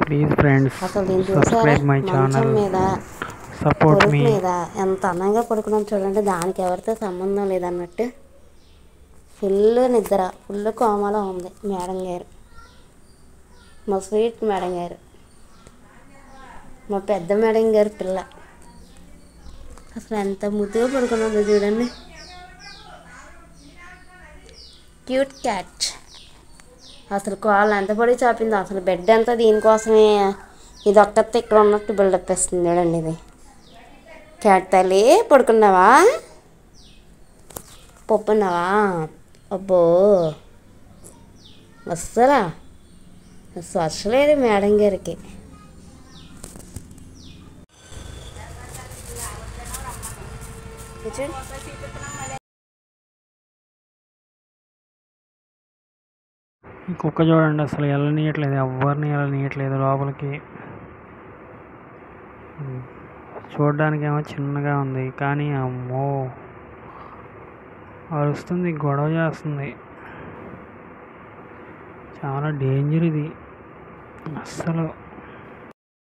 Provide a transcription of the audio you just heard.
Please friends అసలు దీన్ని చూసారా సబ్స్క్రైబ్ మై మంచం ఛానల్ మీద సపోర్ట్ పొరుగు మీ మీద ఎంత అందంగా పడుకున్నాం చూడండి దానికి ఎవరితో సంబంధం లేదన్నట్టు ఫుల్ నిద్ర ఫుల్ కోమలో ఉంది మేడం గారు మా స్వీట్ మేడం గారు మా పెద్ద మేడం గారు పిల్ల అసలు ఎంత ముద్దుగా పడుకున్నదో చూడండి క్యూట్ క్యాట్ అసలు కాళ్ళు ఎంత పడి చాపిందో అసలు బెడ్ అంతా దీనికోసమే ఇది ఒక్కతే ఇక్కడ ఉన్నట్టు బిల్డప్ ఇస్తుంది చూడండి ఇది క్యాట్ తల్లి పడుకున్నావా పప్పున్నావా అబ్బో అస్సలా స్పర్శ లేదు మేడం గారికి ఇది చూడు. ఈ కుక్క చూడండి అసలు వెళ్ళనీయట్లేదు ఎవరిని వెళ్ళనీయట్లేదు లోపలికి ఉమ్. చూడడానికి ఏమో చిన్నగా ఉంది కానీ అమ్మో అరుస్తుంది గొడవ చేస్తుంది చాలా డేంజర్ ఇది అస్సలు